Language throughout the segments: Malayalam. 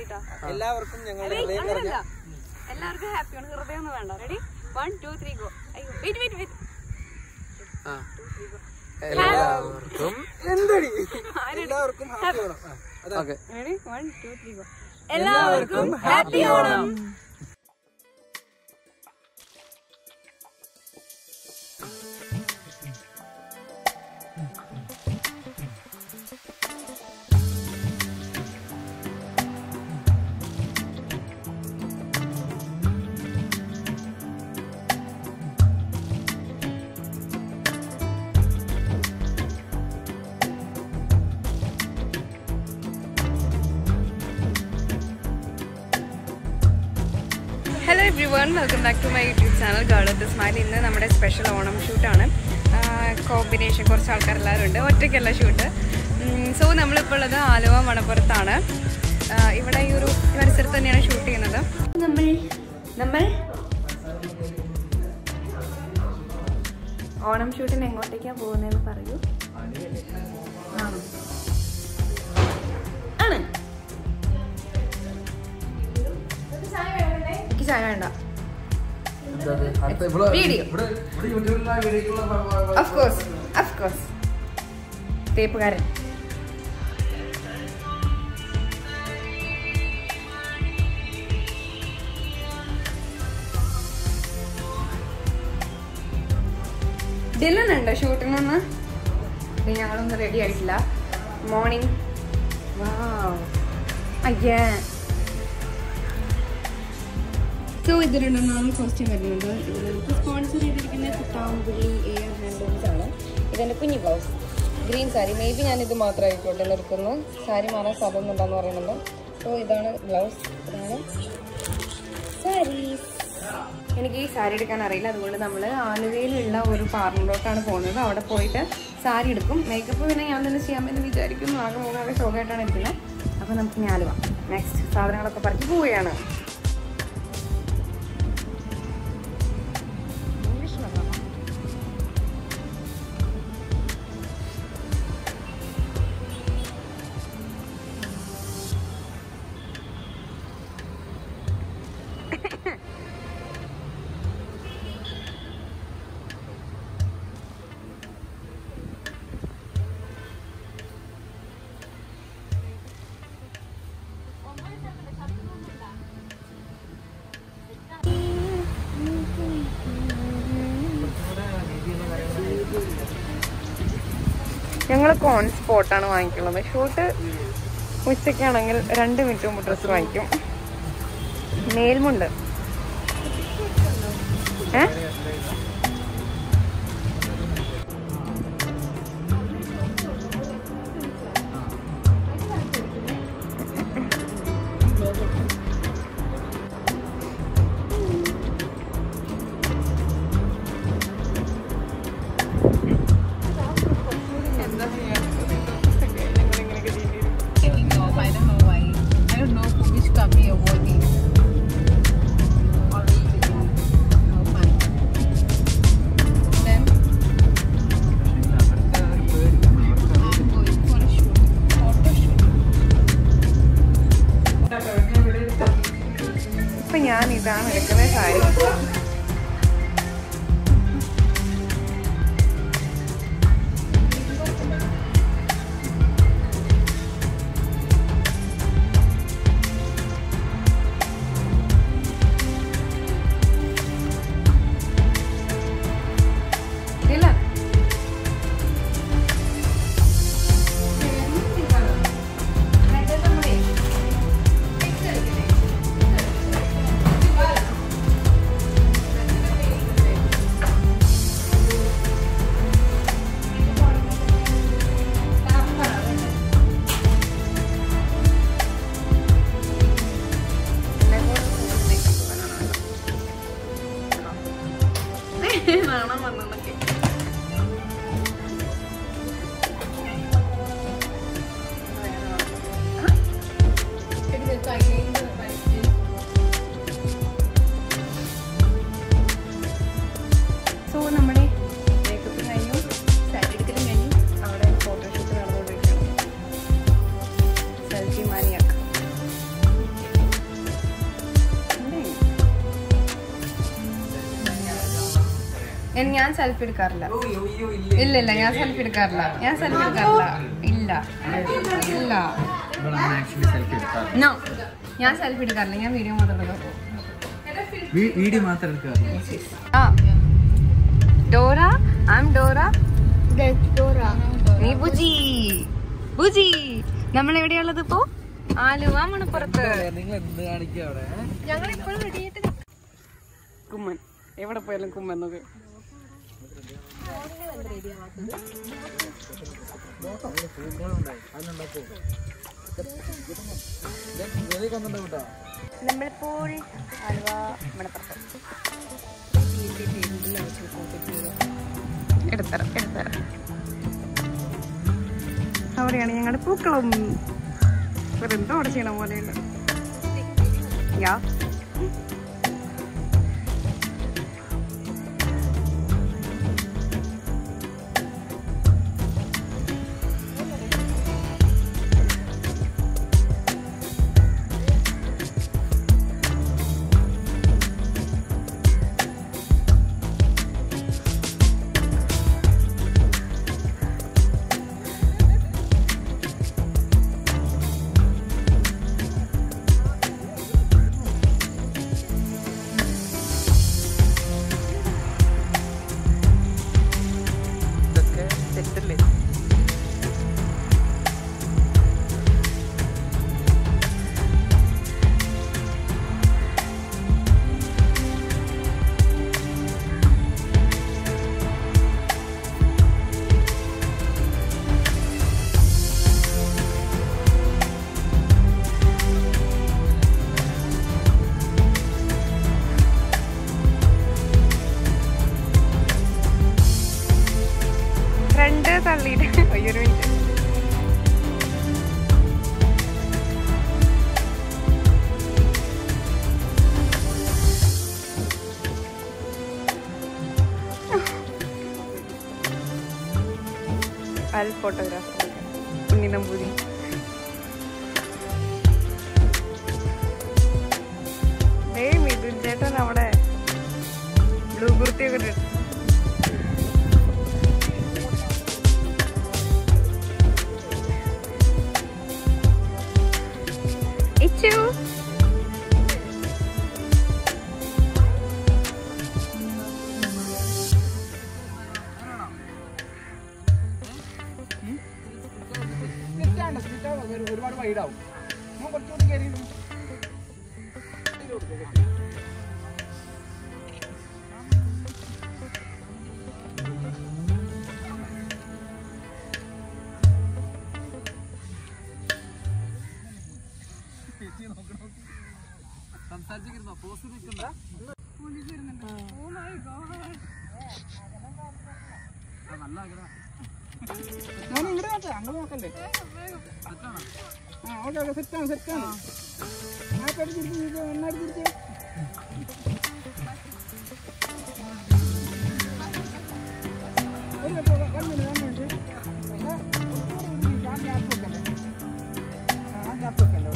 മതിട്ടാ എല്ലാവർക്കും ഞങ്ങളുടെ ഏയ്, ഹൃദയം നിറഞ്ഞ അങ്ങനല്ല എല്ലാവർക്കും ഹാപ്പിയാണ് ഹൃദയം ഒന്നും വേണ്ട ready one two three go അയ്യോ വെയിറ്റ് വെയിറ്റ് വെയിറ്റ് ആ. എല്ലാവർക്കും എന്തടി എല്ലാവർക്കും ഹാപ്പി ഓണം ആ, അതാ okay ready one two three go എല്ലാവർക്കും happy Onam hello everyone welcome back to my YouTube channel girl of the smile ഇന്ന് നമ്മുടെ സ്പെഷ്യൽ ഓണം ഷൂട്ടാണ് കോമ്പിനേഷൻ കുറച്ച് ആൾക്കാർ എല്ലാവരും ഉണ്ട് ഒറ്റയ്ക്കല്ല ഷൂട്ട് സോ നമ്മളിപ്പോൾ ഉള്ളത് ആലുവ മണപ്പുറത്താണ് ആ, ഇവിടെ ഈ ഒരു പരിസരത്ത് തന്നെയാണ് ഷൂട്ട് ചെയ്യുന്നത് നമ്മൾ നമ്മൾ ഓണം ഷൂട്ടിന് എങ്ങോട്ടേക്കാണ് പോകുന്നതെന്ന് പറയൂ ആണോ ആണ് എനിക്ക് ചായ വേണ്ട video of course of course തേപ്പുകാരൻ ഡിന്നറുണ്ട് ഷൂട്ടിനൊന്ന് ഞങ്ങളൊന്നും റെഡി ആയിട്ടില്ല മോർണിംഗ് അയ്യേ സോ ഇത് രണ്ടെണ്ണമാണ് കോസ്റ്റ്യൂം വരുന്നത് ഇത് നമുക്ക് സ്പോൺസർ ചെയ്തിരിക്കുന്ന കുട്ടാമ്പുള്ളി എയർ ഹാൻഡ്ലൂംസ് ആണ് ഇതെൻ്റെ കുഞ്ഞി blouse green sari maybe ഞാൻ ഇത് മാത്രമായിക്കോട്ടെ നിർക്കുന്നു സാരി മാറാൻ സാധ്യതയുണ്ടെന്ന് പറയുന്നുണ്ട് സോ ഇതാണ് ബ്ലൗസ് ഇതാണ് സാരീസ് എനിക്ക് ഈ സാരി എടുക്കാൻ അറിയില്ല അതുകൊണ്ട് നമ്മൾ ആലുവയിലുള്ള ഒരു പാർലറിലോട്ടാണ് പോകുന്നത് അവിടെ പോയിട്ട് സാരി എടുക്കും മേക്കപ്പ് പിന്നെ ഞാൻ തന്നെ ചെയ്യാമെന്ന് വിചാരിക്കുന്നു ആകെ മൂന്നാകെ ഷോക്കായിട്ടാണ് ഇരിക്കുന്നത് അപ്പോൾ നമുക്ക് ഇനി ആലുവ നെക്സ്റ്റ് സാധനങ്ങളൊക്കെ പറക്കി പോവുകയാണ് ഇംഗ്ലീഷ് നല്ലോണം ഞങ്ങൾ കോൺ സ്പോട്ടാണ് വാങ്ങിക്കുന്നത് ഷൂട്ട് ഉച്ചയ്ക്കാണെങ്കിൽ രണ്ട് മിനിറ്റ് മുമ്പ് ഡ്രസ്സ് വാങ്ങിക്കും മേൽമുണ്ട് ഏ taking off. I don't know why. I don't know for which company you're working. Already taking oh, fine. Then I'm going for a shoot. Photo shoot. ഇപ്പൊ ഞാൻ ഇതാണ് എടുക്കുന്ന സാരി ഇല്ല നാണം വന്നൊക്കെ It is a Chinese. So നമ്മുടെ മേക്കപ്പ് കഴിഞ്ഞു സാരി എടുക്കലും കഴിഞ്ഞു അവിടെ ഫോട്ടോഷൂട്ട് നടന്നുകൊണ്ടിരിക്കുകയാണ് സെൽഫി മാനിയാക്ക് ഞാൻ- ഞാൻ സെൽഫി എടുക്കാറില്ല ഇല്ല ഇല്ല ഞാൻ സെൽഫി എടുക്കാറില്ല ഞാൻ സെൽഫി എടുക്കാറില്ല ഇല്ല ഇല്ല ആക്ച്വലി സെൽഫി എടുക്കാം നോ ഞാൻ സെൽഫി എടുക്കാറില്ല ഞാൻ വീഡിയോ മാത്രം എടുക്കാറുള്ളൂ വീഡിയോ മാത്രം എടുക്കുക ആ ഡോറ ഐ എം ഡോറ നീ ബുജി ബുജി നമ്മൾ എവിടെയുള്ളത് ഇപ്പോ ആലുവ മണപ്പുറത്ത് നിങ്ങൾ എന്ത് കാണിക്കുക അവിടെ ഞങ്ങൾ ഇപ്പോൾ റെഡിയായിട്ട് കുമ്മൻ എവിടെ പോയാലും കുമ്മൻ നോക്ക് നമ്മളിപ്പോൾ ആലുവ മണപ്പുറത്ത് എടുത്തരാം എടുത്തരാം അവിടെയാണ് ഞങ്ങളുടെ പൂക്കളം വേറെ എന്തോ അവിടെ ചെയ്യണ പോലെയുണ്ട് യാ ഇതൊക്കെ തെറ്റല്ലേ ഫ്രണ്ട് തള്ളിയിട്ട് അയ്യൊരു മിനിറ്റ് അൽ ഫോട്ടോഗ്രാഫർ ഉണ്ണി നമ്പൂരി ദേ മിഥുൻ ചേട്ടൻ അവിടെ ബ്ലൂ കുർത്തിയൊക്കെ ഇട്ടിട്ട് ഇച്ചു ഒരുപാട് വൈഡാവും ഞാൻ കുറച്ചുകൂടി കയറി സംസാരിച്ചിരുന്നോ പോസ്റ്റ് നിൽക്കണ്ട നല്ല ആഗ്രഹം ഞാൻ ഇങ്ങോട്ട് നോക്കാം അങ്ങോട്ട് നോക്കല്ലേ ആ ഓക്കെ ഓക്കെ സെറ്റാണ് സെറ്റാണ് ആ കടി തിരിച്ച് നന്നായിട്ട് തിരിച്ച് ഒരു minute one minute one minute ആ ഗ്യാപ്പ് വെക്കല്ലേ ആ ഗ്യാപ്പ് വെക്കല്ലേ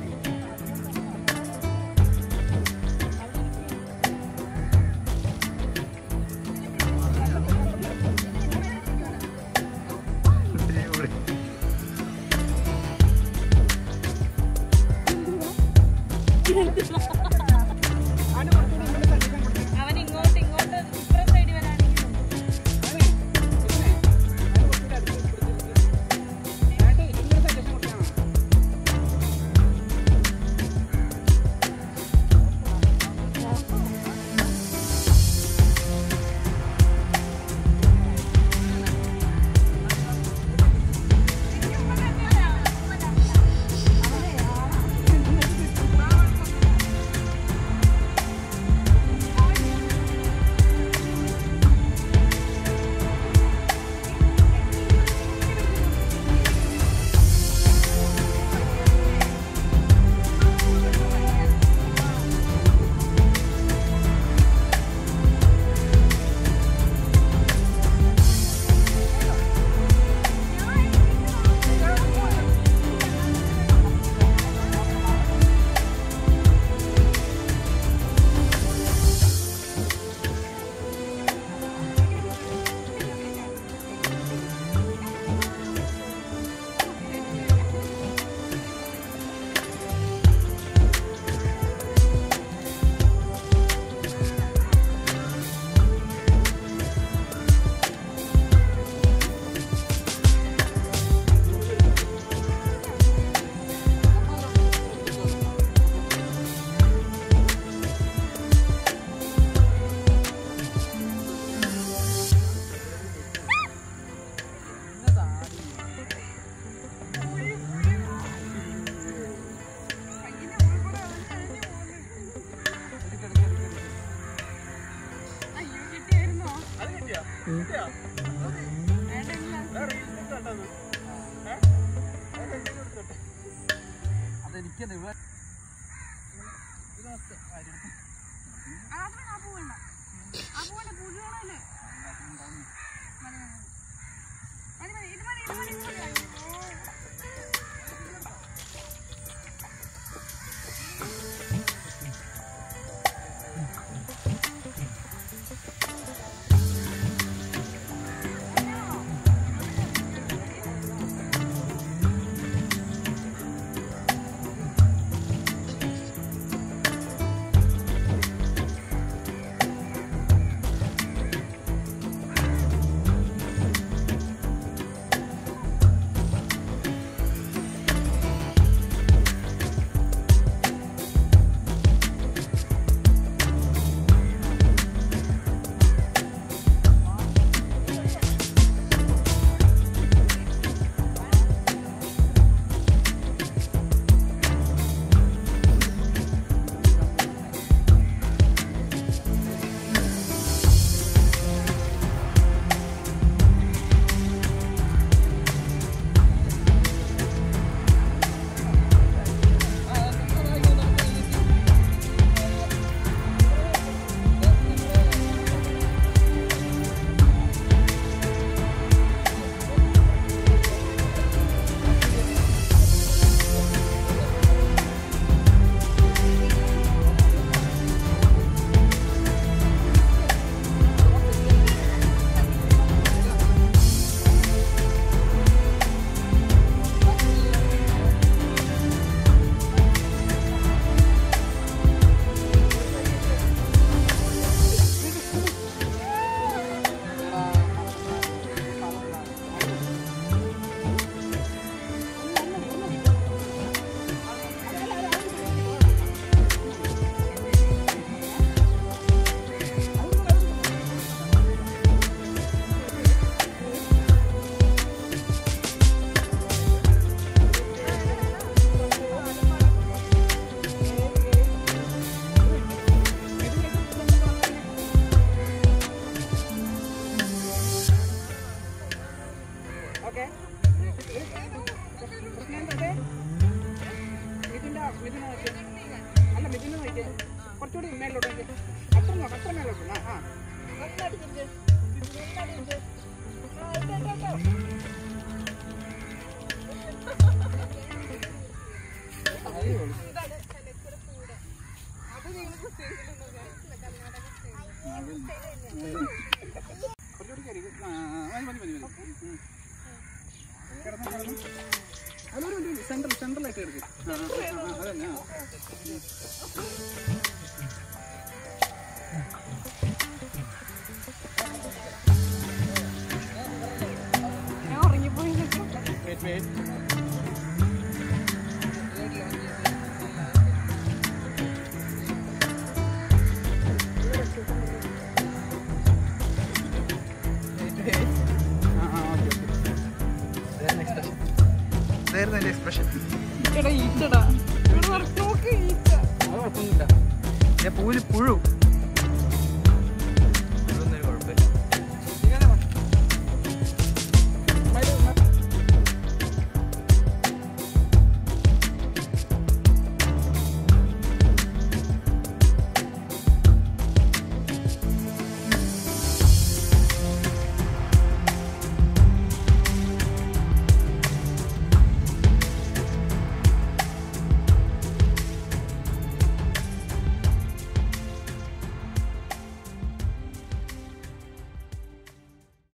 അവൻ ഇങ്ങോട്ട് ഇങ്ങോട്ട് ഇപ്പുറം സൈഡിൽ വരാണെങ്കിൽ ആ അതെനിക്കത് ഇവിടെ ഓക്കെ മിഥുൻ്റെ മിഥുന നോക്കിയേ അല്ല മിഥുന നോക്കിയേ കുറച്ചുകൂടി മേലോട്ട് നോക്കിയേ അത്ര നോക്കാം അത്ര മേലോട്ട് ആ ആ കുറച്ചുകൂടി കയറി ആ ആ, മതി മതി മതി മതി ഉം. കിടന്നോ, കിടന്നോ. അതൊരു മിനിറ്റ് സെൻട്രൽ സെൻട്രലായിട്ട് കിടക്ക് ആ ആ, ആ, ആ അതന്നെ ആ ഞാൻ ഉറങ്ങിപ്പോയി വെയിറ്റ് വെയിറ്റ് ആ ആ ഓക്കെ ഇതായിരുന്നു എൻ്റെ എക്സ്പ്രഷൻ എടാ ഈച്ചടാ ഇവിടെ നോക്ക് ഈച്ച അത് കുഴപ്പമൊന്നുമില്ല ഞാൻ പൂവിൽ പുഴു